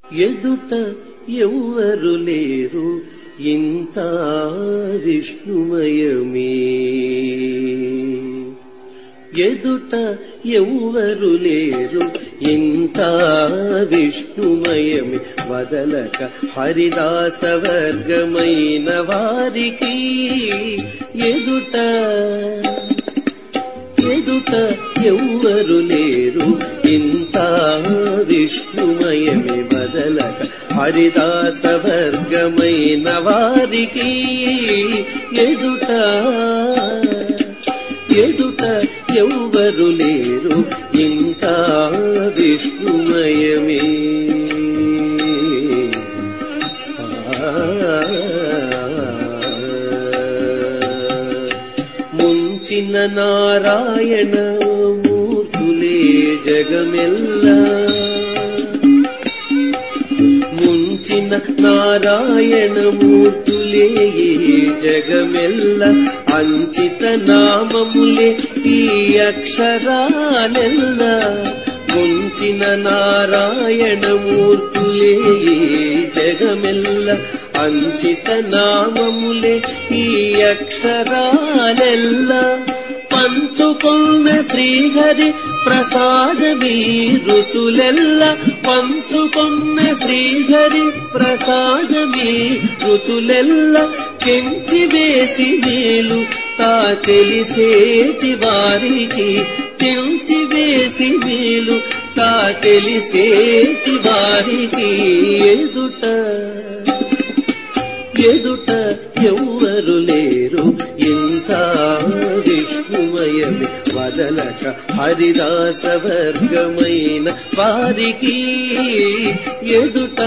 ఎదుట ఎవ్వరు లేరు ఇంత విష్ణుమయమే ఎదుట ఎవ్వరు లేరు ఇంత విష్ణుమయమి వదలక హరిదాస వర్గమైన వారికి ఎదుట ఎదుట ఎవ్వరు లేరు ఇంత విష్ణుమయమి బదలక హరిదాస వర్గమైన వారికి ఎదుట ఎదుట ఎవ్వరు లేరు ఇంత విష్ణుమయమే ముంచిన నారాయణ మూర్తులే జగమెల్లా ముంచిన నారాయణ మూర్తులే ఈ జగమెల్ల అంకిత నామములే ఈ అక్షరాలెల్ల ముంచిన నారాయణ మూర్తులే ఈ జగమెల్ల అంకిత నామములే ఈ అక్షరాలెల్ల పంచుకున్న శ్రీహరి ప్రసాదమీ రుచులెల్ల పంచుకున్న శ్రీహరి ప్రసాదమీ రుచులెల్ల పెంచి వేసి మేలు తా తెలిసేటి వారికి తెంచి వేసి మేలు తా తెలిసేటి వారికి ఎదుట ఎదుట ఎవ్వరు లేరు ఇంత విష్ణుమయమి వదలక హరిదాస వర్గమైన వారికి ఎదుట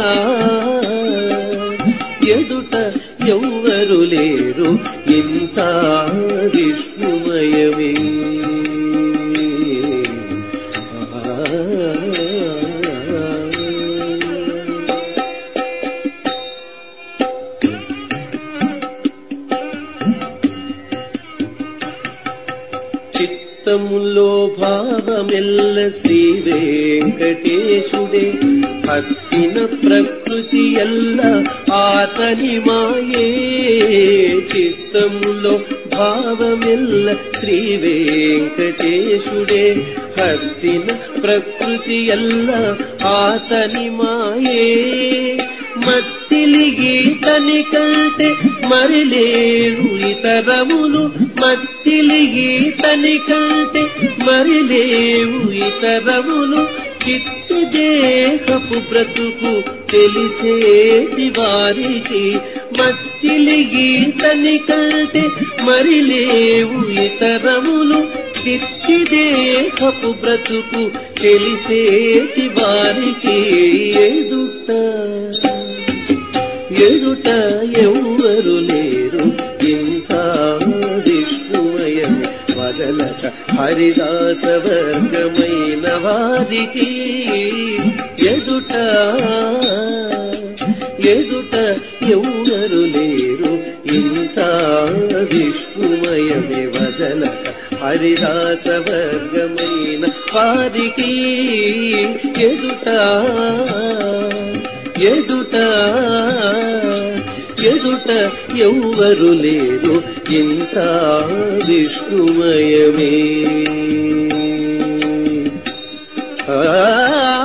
ఎదుట ఎవ్వరు లేరు ఇంత విష్ణుమయమే చిత్తములో భావమెల్ల శ్రీ వెంకటేశుడే హత్తిన ప్రకృతి ఎల్ల ఆతని మాయే చిత్తములో భావమెల్ల శ్రీ వెంకటేశుడే హత్తిన ప్రకృతి ఎల్ల ఆతని మాయే మత్తిలిగి తని కంటే మరిలేరు ఇతరములు మత్తిలిగి తని కంటే మరిలేవు ఇతరములు చిత్తు దేహపు బ్రతుకు తెలిసేటి వారికి మత్తిలిగి తని కంటే మరిలేవు ఇతరములు చిత్తి దేహపు బ్రతుకు తెలిసేటి వారికి ఎదుట ఎదుట ఎవ్వరు లేరు ఇంత విష్ణుమయం వదలక హరిదాస వర్గమైన వారికి ఎదుట ఎదుట ఎవ్వరు లేరు ఇంత విష్ణుమయమే వదలక హరిదాస వర్గమైన వారికి ఎదుట ఎదుట ఎదుట ఎవ్వరు లేరు ఇంత విష్ణుమయమే ఆ